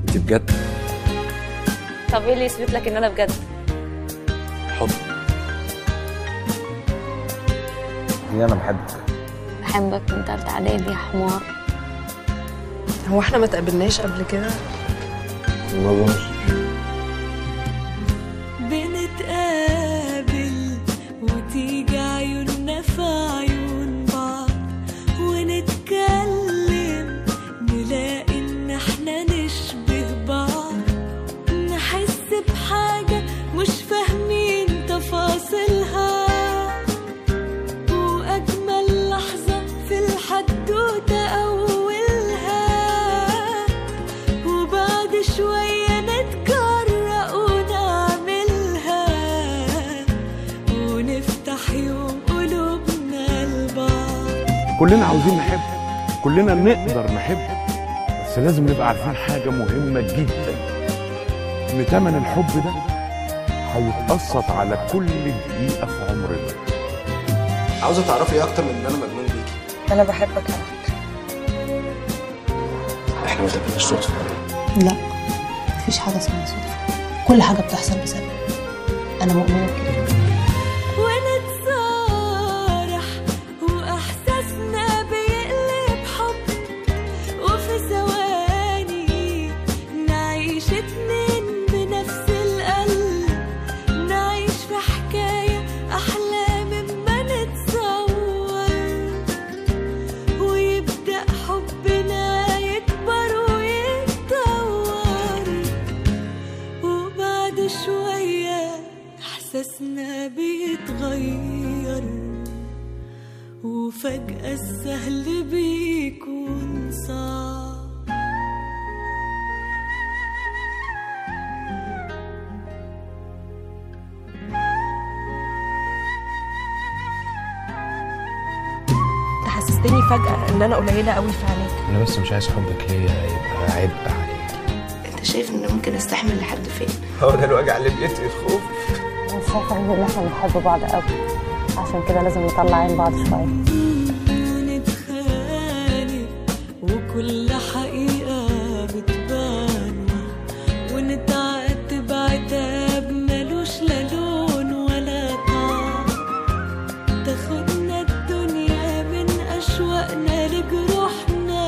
انت بجد طب ايه اللي يثبت لك ان انا بجد حب هي انا بحبك بحبك من تالتة اعدادي يا حمار هو احنا ما تقابلناش قبل كده ما اظنش بنتقابل وتيجي عيوننا في عيون بعض ونتكلم نلاقي ان احنا نشبه بعض نحس بحاجة مش فاهمين تفاصيلها وأجمل لحظة في الحدوتة أولها وبعد شوية نتجرأ ونعملها ونفتح يوم قلوبنا لبعض كلنا عاوزين نحب كلنا نقدر نحب بس لازم نبقى عارفين حاجة مهمة جدا إن تمن الحب ده هيتقسط على كل دقيقة في عمرنا عاوزه تعرفي ايه اكتر من ان انا مجنون بيكي انا بحبك على فكره احنا ما تقابلناش صدفه لا مفيش حاجة اسمها صدفة كل حاجة بتحصل بسبب أنا مؤمنة بكده ونتصارح وإحساسنا بيقلب حب وفي ثواني نعيش اتنين بنفس القلب نعيش في حكاية أحلى مما نتصور ويبدأ حبنا يكبر ويتطور وبعد شوية إحساسنا بيتغير وفجأة السهل بيكون صعب انت حسستني فجاه ان انا قليله قوي في عينيك انا بس مش عايز حبك ليا يبقى عبء عليك أنت شايف إن ممكن أستحمل لحد فين؟ هو ده الوجع اللي بيقتل الخوف انا شايفه ان احنا بنحب بعض قوي عشان كده لازم نطلع عين بعض شويه ونتخانق وكل حقيقة بتبان ونتعاتب عتاب ملوش لا لون ولا طعم تاخدنا الدنيا من أشواقنا لجروحنا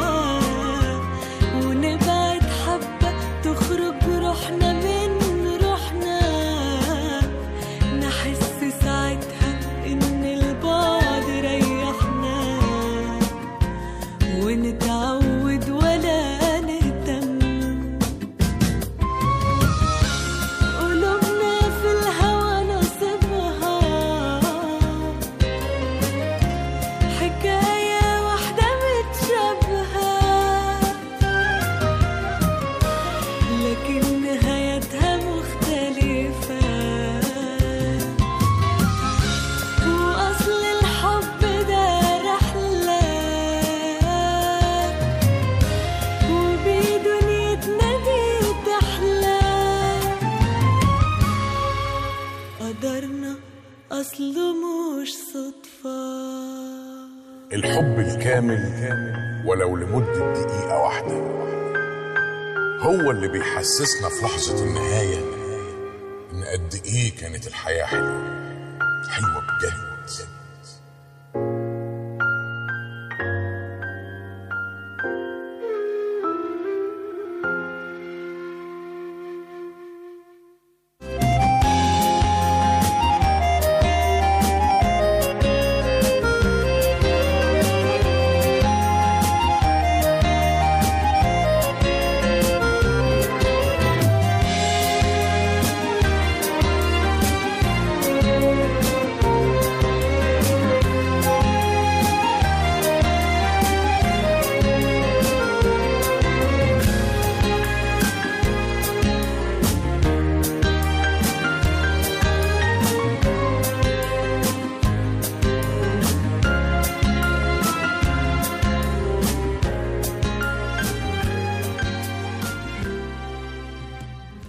ونبعد حبة تخرج روحنا من روحنا نحس ساعتها إن البعد ريحنا ونتعود ولا نهتم قلوبنا في الهوى نصيبها حكاية واحدة متشابهة لكن نهايتها مختلفة وأصل الحب ده رحلة وبيه دنيتنا دي تحلى قدرنا أصله مش صدفة الحب الكامل ولو لمدة دقيقة واحدة هو اللي بيحسسنا في لحظة النهاية إن قد إيه كانت الحياة حلوة حلوة بجد